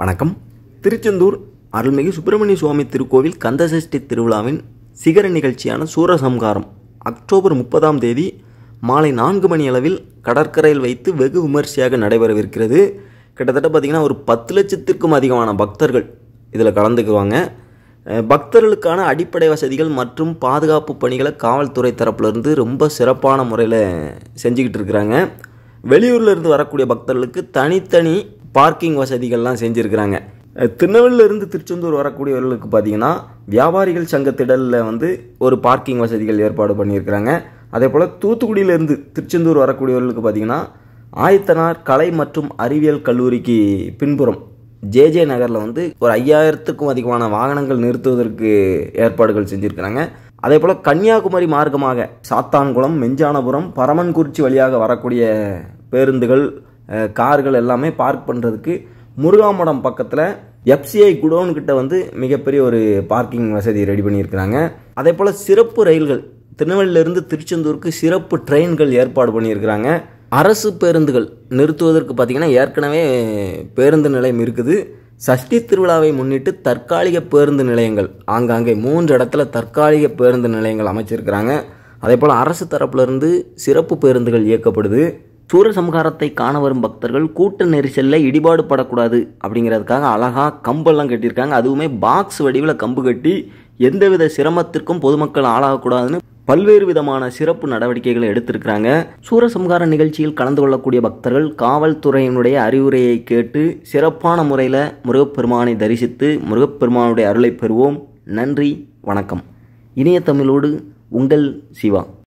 வணக்கம் திருச்செந்தூர் அருள்மிகு சுப்பிரமணிய சுவாமி திருக்கோவில் கந்தசஷ்டி திருவிழாவின் சிகர நிகழ்ச்சியான சூரசம்காரம் அக்டோபர் முப்பதாம் தேதி மாலை நான்கு மணி அளவில் கடற்கரையில் வைத்து வெகு விமர்சையாக நடைபெறவிருக்கிறது கிட்டத்தட்ட பார்த்திங்கன்னா ஒரு பத்து லட்சத்திற்கும் அதிகமான பக்தர்கள் இதில் கலந்துக்குவாங்க அஹ், பக்தர்களுக்கான அடிப்படை வசதிகள் மற்றும் பாதுகாப்பு பணிகளை காவல்துறை தரப்புலேருந்து ரொம்ப சிறப்பான முறையில் செஞ்சுக்கிட்டு இருக்கிறாங்க வெளியூர்ல இருந்து வரக்கூடிய பக்தர்களுக்கு தனித்தனி பார்க்கிங் வசதிகள்லாம் செஞ்சுருக்கிறாங்க அஹ் திருநெல்வேலியில இருந்து திருச்செந்தூர் வரக்கூடியவர்களுக்கு பார்த்தீங்கன்னா வியாபாரிகள் சங்கத்திடலில் வந்து ஒரு பார்க்கிங் வசதிகள் ஏற்பாடு பண்ணியிருக்கிறாங்க அதே போல் தூத்துக்குடியிலேருந்து திருச்செந்தூர் வரக்கூடியவர்களுக்கு பார்த்தீங்கன்னா ஆயத்தனார் கலை மற்றும் அறிவியல் கல்லூரிக்கு பின்புறம் ஜேஜே நகரில் வந்து ஒரு ஐயாயிரத்துக்கும் அதிகமான வாகனங்கள் நிறுத்துவதற்கு ஏற்பாடுகள் செஞ்சுருக்கிறாங்க அதே போல் கன்னியாகுமரி மார்க்கமாக சாத்தான்குளம் மெஞ்சானபுரம் பரமன்குறிச்சி வழியாக வரக்கூடிய பேருந்துகள் அஹ், கார்கள் எல்லாமே பார்க் பண்ணுறதுக்கு முருகாமடம் பக்கத்தில் எஃப்சிஐ குடோன் கிட்ட வந்து மிகப்பெரிய ஒரு பார்க்கிங் வசதி ரெடி பண்ணியிருக்கிறாங்க அதே போல் சிறப்பு ரயில்கள் திருநெல்வேலியிலிருந்து திருச்செந்தூருக்கு சிறப்பு ட்ரெயின்கள் ஏற்பாடு பண்ணியிருக்கிறாங்க அரசு பேருந்துகள் நிறுத்துவதற்கு பார்த்திங்கன்னா ஏற்கனவே பேருந்து நிலையம் இருக்குது சஷ்டி திருவிழாவை முன்னிட்டு தற்காலிக பேருந்து நிலையங்கள் ஆங்காங்கே மூன்று இடத்துல தற்காலிக பேருந்து நிலையங்கள் அமைச்சிருக்கிறாங்க அதே போல் அரசு தரப்பிலிருந்து சிறப்பு பேருந்துகள் இயக்கப்படுது சூரசம்ஹாரத்தை காண வரும் பக்தர்கள் கூட்ட நெரிசலில் இடிபாடு படக்கூடாது அப்படிங்கிறதுக்காக அழகாக கம்பெல்லாம் கட்டியிருக்காங்க அதுவுமே பாக்ஸ் வடிவில் கம்பு கட்டி எந்தவித சிரமத்திற்கும் பொதுமக்கள் ஆளாகக்கூடாதுன்னு பல்வேறு விதமான சிறப்பு நடவடிக்கைகளை எடுத்திருக்கிறாங்க சூரசம்ஹார நிகழ்ச்சியில் கலந்து கொள்ளக்கூடிய பக்தர்கள் காவல்துறையினுடைய அறிவுரையை கேட்டு சிறப்பான முறையில் முருகப்பெருமானை தரிசித்து முருகப்பெருமானுடைய அருளை பெறுவோம் நன்றி வணக்கம் இணைய தமிழோடு உங்கள் சிவா